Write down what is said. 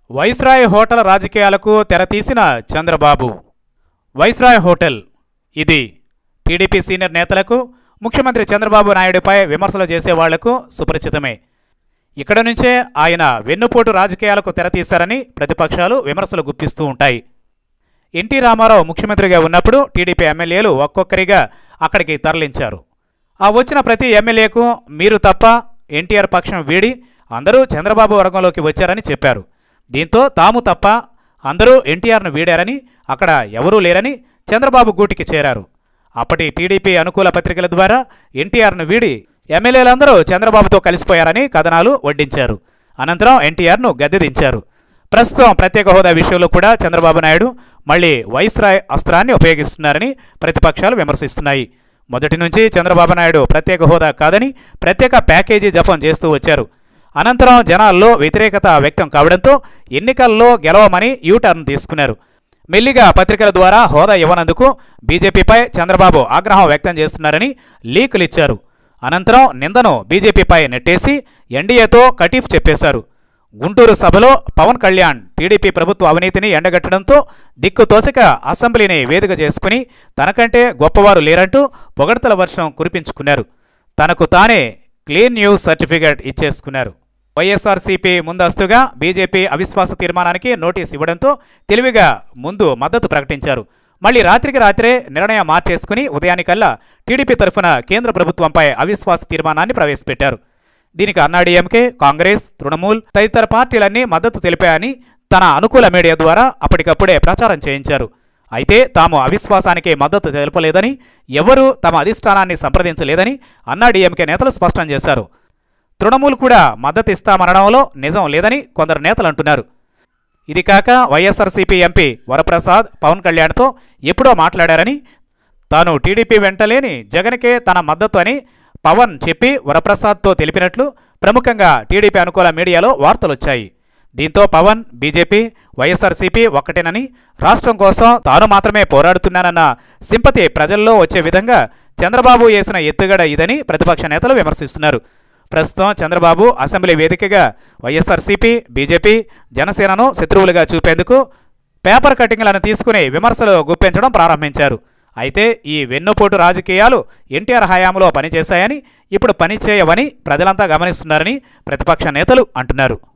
viceroy hotel రాజకీయాలకు తెరతీసిన Chandrababu Viceroy hotel ఇది టీడీపీ సీనియర్ నేతలకు ముఖ్యమంత్రి చంద్రబాబు నాయుడుపై విమర్శలు చేసే వాళ్లకు సుపరిచితమే ఇక్కడ నుంచే ఆయన వెన్నుపోటు రాజకీయాలకు తెరతీశారని ప్రతిపక్షాలు విమర్శలు గుప్పిస్తూ ఉంటాయి ఎన్టీ రామారావు ముఖ్యమంత్రిగా ఉన్నప్పుడు టీడీపీ ఎమ్మెల్యేలు ఒక్కొక్కరిగా అక్కడికి తరలించారు ఆ వచ్చిన ప్రతి ఎమ్మెల్యేకు మీరు తప్ప ఎన్టీఆర్ పక్షం వీడి అందరూ చంద్రబాబు వర్గంలోకి వచ్చారని చెప్పారు దీంతో తాము తప్ప అందరూ ఎన్టీఆర్ను వీడారని అక్కడ ఎవరూ లేరని చంద్రబాబు గూటికి చేరారు అప్పటి టీడీపీ అనుకూల పత్రికల ద్వారా ఎన్టీఆర్ను వీడి ఎమ్మెల్యేలందరూ చంద్రబాబుతో కలిసిపోయారని కథనాలు వడ్డించారు అనంతరం ఎన్టీఆర్ను గద్దెదించారు ప్రస్తుతం ప్రత్యేక హోదా విషయంలో కూడా చంద్రబాబు నాయుడు మళ్ళీ వైస్రాయ్ అస్త్రాన్ని ఉపయోగిస్తున్నారని ప్రతిపక్షాలు విమర్శిస్తున్నాయి మొదటి నుంచి చంద్రబాబు నాయుడు ప్రత్యేక హోదా కాదని ప్రత్యేక ప్యాకేజీ జపం చేస్తూ వచ్చారు అనంతరం జనాల్లో వ్యతిరేకత వ్యక్తం కావడంతో ఎన్నికల్లో గెలవమని యూటర్న్ తీసుకున్నారు మెల్లిగా పత్రికల ద్వారా హోదా ఇవ్వనందుకు బీజేపీపై చంద్రబాబు ఆగ్రహం వ్యక్తం చేస్తున్నారని లీకులు ఇచ్చారు అనంతరం నిందను బీజేపీపై నెట్టేసి ఎన్డీఏతో కటీఫ్ చెప్పేశారు గుంటూరు సభలో పవన్ కళ్యాణ్ టీడీపీ ప్రభుత్వ అవినీతిని ఎండగట్టడంతో దిక్కుతోచక అసెంబ్లీని వేదిక చేసుకుని తనకంటే గొప్పవారు లేరంటూ పొగడ్తల వర్షం కురిపించుకున్నారు తనకు తానే క్లీన్ న్యూస్ సర్టిఫికేట్ ఇచ్చేసుకున్నారు వైఎస్ఆర్సీపీ ముందస్తుగా బీజేపీ అవిశ్వాస తీర్మానానికి నోటీస్ ఇవ్వడంతో తెలివిగా ముందు మద్దతు ప్రకటించారు మళ్ళీ రాత్రికి రాత్రే నిర్ణయం మార్చేసుకుని ఉదయానికల్లా టీడీపీ తరఫున కేంద్ర ప్రభుత్వంపై అవిశ్వాస తీర్మానాన్ని ప్రవేశపెట్టారు దీనికి అన్నాడీఎంకే కాంగ్రెస్ తృణమూల్ తదితర పార్టీలన్నీ మద్దతు తెలిపాయని తన అనుకూల మీడియా ద్వారా అప్పటికప్పుడే ప్రచారం చేయించారు అయితే తాము అవిశ్వాసానికి మద్దతు తెలపలేదని ఎవరూ తమ అధిష్టానాన్ని సంప్రదించలేదని అన్నాడీఎంకే నేతలు స్పష్టం చేశారు తృణమూల్ కూడా మద్దతు ఇస్తామనడంలో నిజం లేదని కొందరు నేతలు అంటున్నారు ఇది కాక వైఎస్ఆర్సీపీ ఎంపీ వరప్రసాద్ పవన్ కళ్యాణ్తో ఎప్పుడో మాట్లాడారని తాను టీడీపీ వెంటలేని జగన్కే తన మద్దతు అని పవన్ చెప్పి వరప్రసాద్తో తెలిపినట్లు ప్రముఖంగా టీడీపీ అనుకూల మీడియాలో వార్తలొచ్చాయి దీంతో పవన్ బీజేపీ వైఎస్ఆర్సీపీ ఒక్కటేనని రాష్ట్రం కోసం తాను మాత్రమే పోరాడుతున్నానన్న సింపతి ప్రజల్లో వచ్చే విధంగా చంద్రబాబు వేసిన ఎత్తుగడ ఇదని ప్రతిపక్ష నేతలు విమర్శిస్తున్నారు ప్రస్తుతం చంద్రబాబు అసెంబ్లీ వేదికగా వైఎస్ఆర్సీపీ బీజేపీ జనసేనను శత్రువులుగా చూపేందుకు పేపర్ కటింగ్లను తీసుకుని విమర్శలు గుప్పించడం ప్రారంభించారు అయితే ఈ వెన్నుపోటు రాజకీయాలు ఎన్టీఆర్ హయాంలో పనిచేశాయని ఇప్పుడు పనిచేయవని ప్రజలంతా గమనిస్తున్నారని ప్రతిపక్ష నేతలు అంటున్నారు